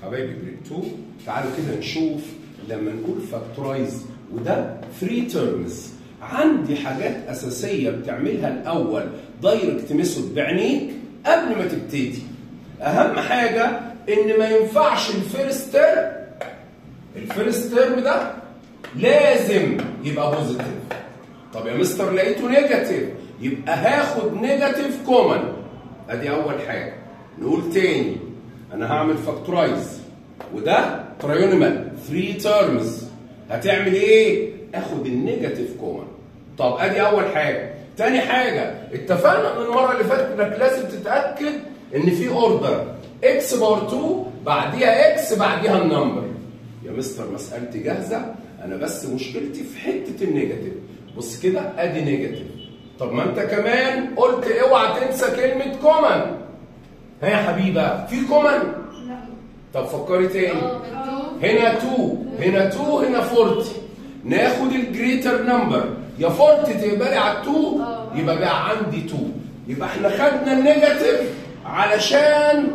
حبايبي جريد 2 تعالوا كده نشوف لما نقول فاكتورايز وده 3 تيرمز عندي حاجات اساسيه بتعملها الاول دايركت ميثود بعينيك قبل ما تبتدي اهم حاجه ان ما ينفعش الفيرست تيرم الفيرست تيرم ده لازم يبقى بوزيتيف طب يا مستر لقيته نيجاتيف يبقى هاخد نيجاتيف كومن ادي اول حاجه نقول تاني انا هعمل فاكتورايز وده تريونيمال 3 تيرمز هتعمل ايه اخد النيجاتيف كومن طب ادي اول حاجه تاني حاجه اتفقنا من المره اللي فاتت انك لازم تتاكد ان في اوردر اكس باور 2 بعديها اكس بعديها النمبر يا مستر مسألتي جاهزة أنا بس مشكلتي في حتة النيجاتيف بص كده أدي نيجاتيف طب ما أنت كمان قلت اوعى تنسى كلمة كومن ها يا حبيبة في كومن لا طب فكري تاني اه هنا 2 هنا 2 هنا 40 ناخد الجريتر نمبر يا 40 تقبلي على 2 اه. يبقى بقى عندي 2 يبقى احنا خدنا النيجاتيف علشان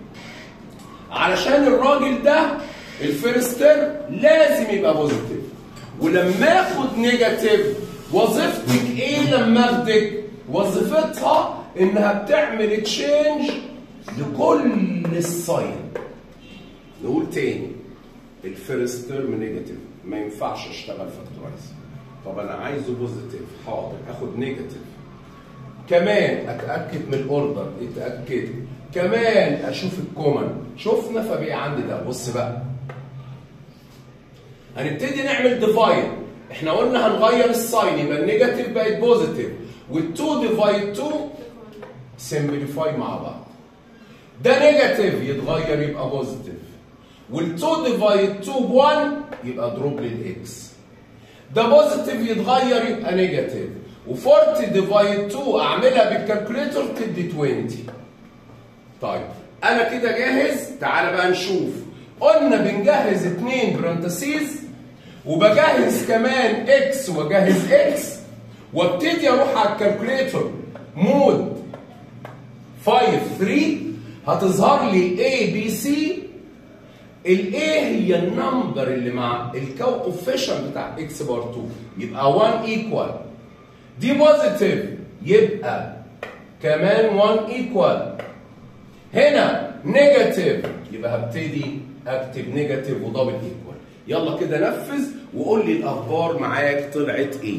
علشان الراجل ده الفيرستر لازم يبقى بوزيتيف ولما اخد نيجاتيف وظيفتك ايه لما اخدك وظيفتها انها بتعمل تشينج لكل الساين نقول تاني الفيرست تيرم نيجاتيف ما ينفعش اشتغل فاكتورايز طب انا عايزه بوزيتيف حاضر اخد نيجاتيف كمان اتاكد من الاوردر اتاكد كمان اشوف الكومن شفنا فبقى عندي ده بص بقى هنبتدي نعمل ديفايد احنا قلنا هنغير الساين يبقى النيجاتيف بقت بوزيتيف وال2 ديفايد 2 سمبليفاي مع بعض ده نيجاتيف يتغير يبقى بوزيتيف وال2 ديفايد 2 ب 1 يبقى دروب للاكس ده بوزيتيف يتغير يبقى نيجاتيف و40 ديفايد 2 اعملها بالكالكوليتر تدي 20 طيب انا كده جاهز تعالى بقى نشوف قلنا بنجهز اتنين برانتسيز وبجهز كمان اكس واجهز اكس وابتدي اروح على الكالكوليتر مود 5 3 هتظهر لي A B C ال A هي النمبر اللي مع الكوفيشن بتاع اكس بار 2 يبقى 1 ايكوال دي بوزيتيف يبقى كمان 1 ايكوال هنا نيجاتيف يبقى هبتدي اكتب نيجاتيف ودبل ايكوال يلا كده نفذ وقول لي الاخبار معاك طلعت ايه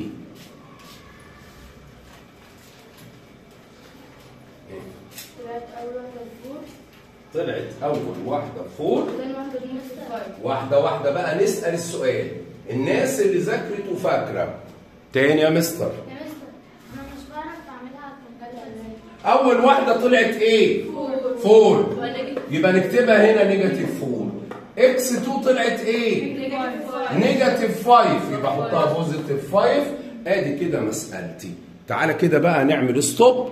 طلعت اول واحده فور طلعت اول واحده فور وثاني واحده نيجاتيف فايف واحده واحده بقى نسال السؤال الناس اللي ذاكرت وفاكره تاني يا مستر يا مستر انا مش بعرف اعملها على الكمبيوتر اول واحده طلعت ايه فور فور ونيجاتيف يبقى نكتبها هنا نيجاتيف فور اكس 2 طلعت ايه نيجاتيف فايف نيجاتيف 5 يبقى احطها بوزيتيف 5 ادي كده مسألتي تعالى كده بقى نعمل ستوب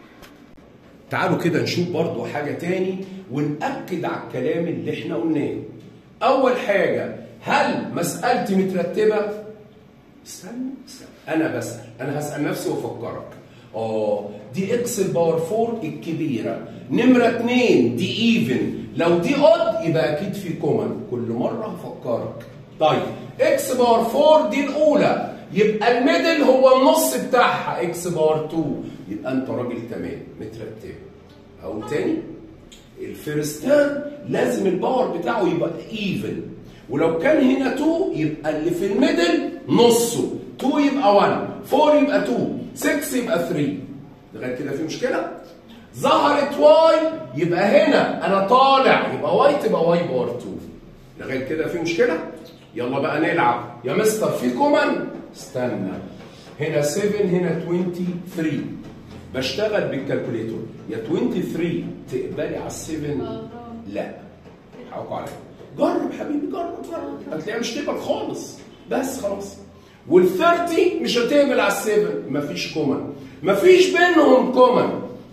تعالوا كده نشوف برضو حاجة تاني ونأكد على الكلام اللي احنا قلناه أول حاجة هل مسألتي مترتبة؟ استنى استنى أنا بسأل أنا هسأل نفسي وأفكرك اه دي اكس الباور 4 الكبيرة نمرة اتنين دي ايفن لو دي اود يبقى اكيد في كومن كل مرة هفكرك طيب اكس باور 4 دي الاولى يبقى الميدل هو النص بتاعها اكس باور 2 يبقى انت راجل تمام مترتب اقول تاني الفيرستان لازم الباور بتاعه يبقى ايفن ولو كان هنا 2 يبقى اللي في الميدل نصه 2 يبقى 1 4 يبقى 2 6 يبقى 3 لغايه كده في مشكله ظهرت واي يبقى هنا انا طالع يبقى واي تبقى واي باور 2 لغايه كده في مشكله يلا بقى نلعب يا مستر في كومن استنى هنا 7 هنا 23 بشتغل بالكالكوليتور يا 23 تقبلي على ال 7 لا حقوا عليا جرب حبيبي جرب جرب هتلاقيها مش تقبل خالص بس خلاص وال 30 مش هتقبل على ال 7 مفيش كومن مفيش بينهم كومن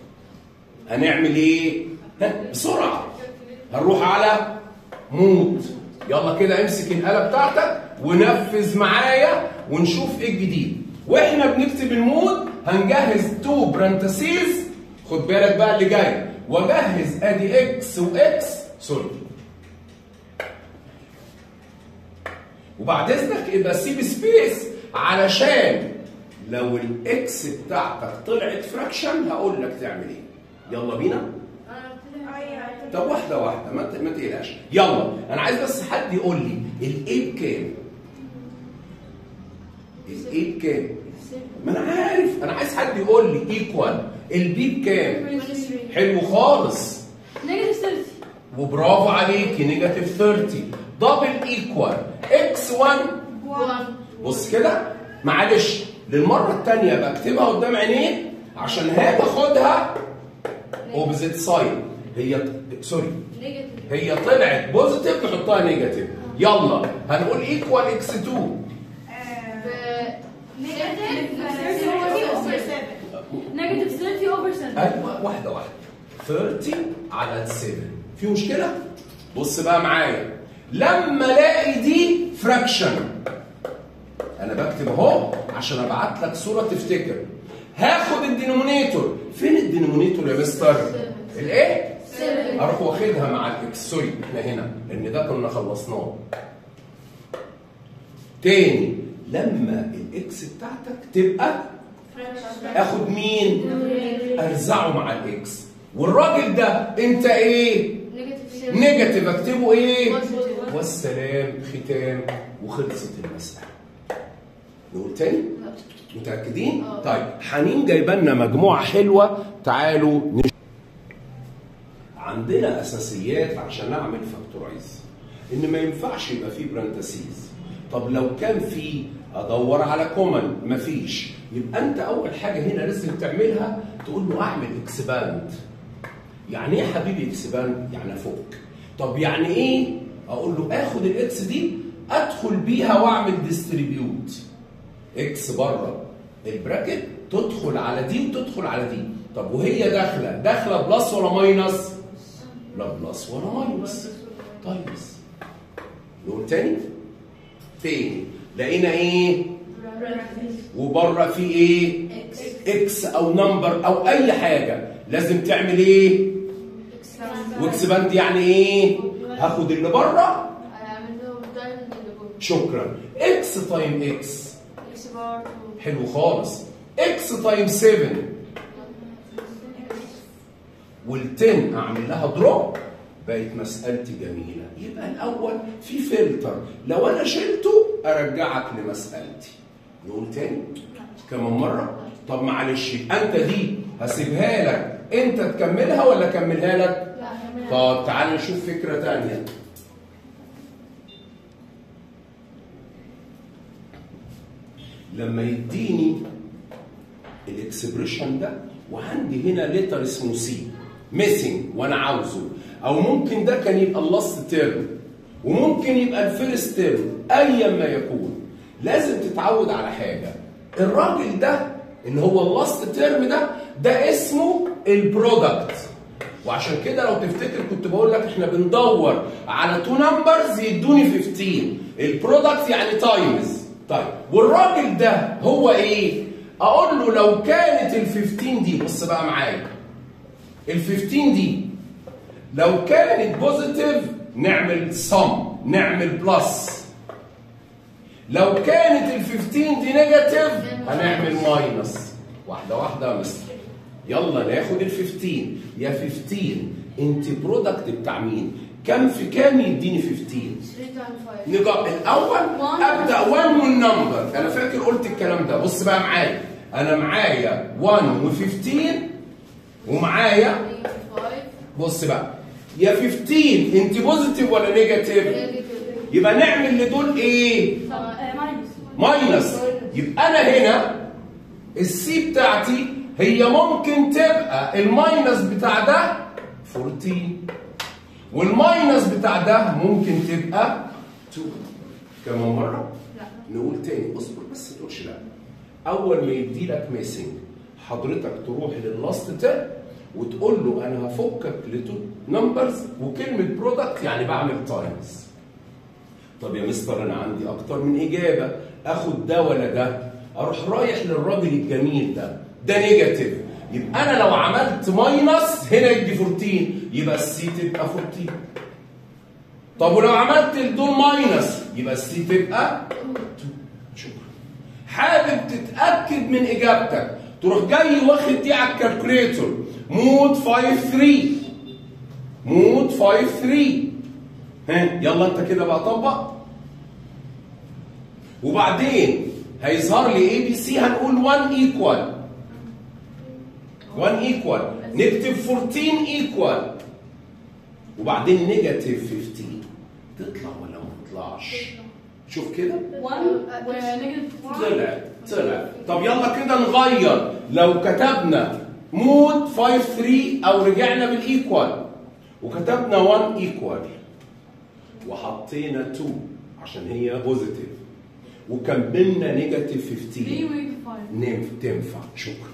هنعمل ايه؟ ها بسرعه هنروح على مود يلا كده امسك الآلة بتاعتك ونفذ معايا ونشوف ايه الجديد واحنا بنكتب المود هنجهز تو برانتسيز خد بالك بقى اللي جاي واجهز ادي اكس واكس سوري وبعد اذنك يبقى سيب سبيس علشان لو الاكس بتاعتك طلعت فراكشن هقول لك تعمل ايه يلا بينا طب واحده واحده ما ت- ما تقلقش يلا انا عايز بس حد يقول لي الايه بكام الايه بكام ما انا عارف انا عايز حد يقول لي ايكوال البي بكام حلو خالص نيجاتيف 30 وبرافو عليكي نيجاتيف 30 دبل ايكوال اكس 1 1 بص كده معلش للمره الثانيه بكتبها قدام عينيك عشان هاجي اخدها اوبزيت ساين هي سوري نيجاتيف هي طلعت بوزيتيف نحطها نيجاتيف يلا هنقول ايكوال اكس 2 نيجاتيف 30 اوفر 7 ايوه واحده واحده 30 على 7 في مشكله بص بقى معايا لما الاقي دي فراكشن انا بكتب اهو عشان ابعت لك صوره تفتكر هاخد الدينومينيتور فين الدينومينيتور يا مستر الايه اروح واخدها مع الاكس سوري احنا هنا لان ده كنا خلصناه تاني لما الاكس بتاعتك تبقى اخد مين ارزعه مع الاكس والراجل ده انت ايه نيجاتيف نيجاتيف اكتبه ايه Positive. والسلام ختام وخلصت المساله نقول تاني متاكدين آه. طيب حنين جايبه لنا مجموعه حلوه تعالوا نش... عندنا اساسيات عشان نعمل فاكتورايز ان ما ينفعش يبقى فيه برانتسيز طب لو كان في ادور على كومن مفيش يبقى انت اول حاجه هنا لازم تعملها تقول له اعمل اكسباند يعني ايه يا حبيبي اكسباند يعني افك طب يعني ايه اقول له اخد الاكس دي ادخل بيها واعمل ديستريبيوت اكس بره البراكت تدخل على دي وتدخل على دي طب وهي داخله داخله بلس ولا ماينس لا بلس ولا ماينس طيب نقول تاني تاني لقينا ايه وبره في ايه اكس او نمبر او اي حاجه لازم تعمل ايه واكسباند يعني ايه هاخد اللي بره هعمل له دايما اللي جوه شكرا اكس تايم اكس اكس بار حلو خالص اكس تايم 7 وال10 اعمل لها دروب بقت مسألتي جميلة يبقى الأول في فلتر لو أنا شلته أرجعك لمسألتي نقول تاني كمان مرة طب معلش أنت دي هسيبها لك أنت تكملها ولا أكملها لك؟ طب تعال نشوف فكرة تانية لما يديني الاكسبريشن ده وعندي هنا ليتر اسمه سي ميسنج وانا عاوزه او ممكن ده كان يبقى اللاست تيرم وممكن يبقى الفيرست تيرم ايا ما يكون لازم تتعود على حاجه الراجل ده اللي هو اللاست تيرم ده ده اسمه البرودكت وعشان كده لو تفتكر كنت بقول لك احنا بندور على تو نمبرز يدوني 15 البرودكت يعني تايمز طيب والراجل ده هو ايه اقول له لو كانت ال 15 دي بص بقى معايا ال 15 دي لو كانت بوزيتيف نعمل سم نعمل بلس لو كانت ال 15 دي نيجاتيف هنعمل ماينس واحده واحده يا مستر يلا ناخد ال 15 يا 15 انت برودكت بتاع مين كم في كام يديني 15 3 تايم 5 نجا الاول ابدا 1 والنمبر انا فاكر قلت الكلام ده بص بقى معايا انا معايا 1 و15 ومعايا 5 بص بقى يا 15 انت بوزيتيف ولا نيجاتيف نيجاتيف يبقى نعمل لدول ايه ماينس ماينس يبقى انا هنا السي بتاعتي هي ممكن تبقى الماينس بتاع ده 14 والماينس بتاع ده ممكن تبقى 2 كمان مره لا نقول تاني اصبر بس تقولش لا اول ما يدي لك ميسنج حضرتك تروح لللاست تيرم وتقول له انا هفكك لتو نمبرز وكلمه برودكت يعني بعمل تايمز طب يا مستر انا عندي اكتر من اجابه اخد ده ولا ده اروح رايح للراجل الجميل ده ده نيجاتيف يبقى انا لو عملت ماينس هنا يدي 14 يبقى السي تبقى 14 طب ولو عملت دول ماينس يبقى السي تبقى 2 شكرا حابب تتاكد من اجابتك تروح جاي واخد دي على الكالكوليتور مود 53 مود 53 ها يلا انت كده بقى طبق وبعدين هيظهر لي اي بي سي هنقول 1 ايكوال 1 ايكوال نكتب 14 ايكوال وبعدين نيجاتيف 15 تطلع ولا ما تطلعش شوف كده 1 ونيجاتيف طلع طلع طب يلا كده نغير لو كتبنا مود 5 3 او رجعنا بالايكوال وكتبنا 1 ايكوال وحطينا 2 عشان هي بوزيتيف وكملنا نيجاتيف 15 3 ونيجاتيف 5 نم- تنفع شكرا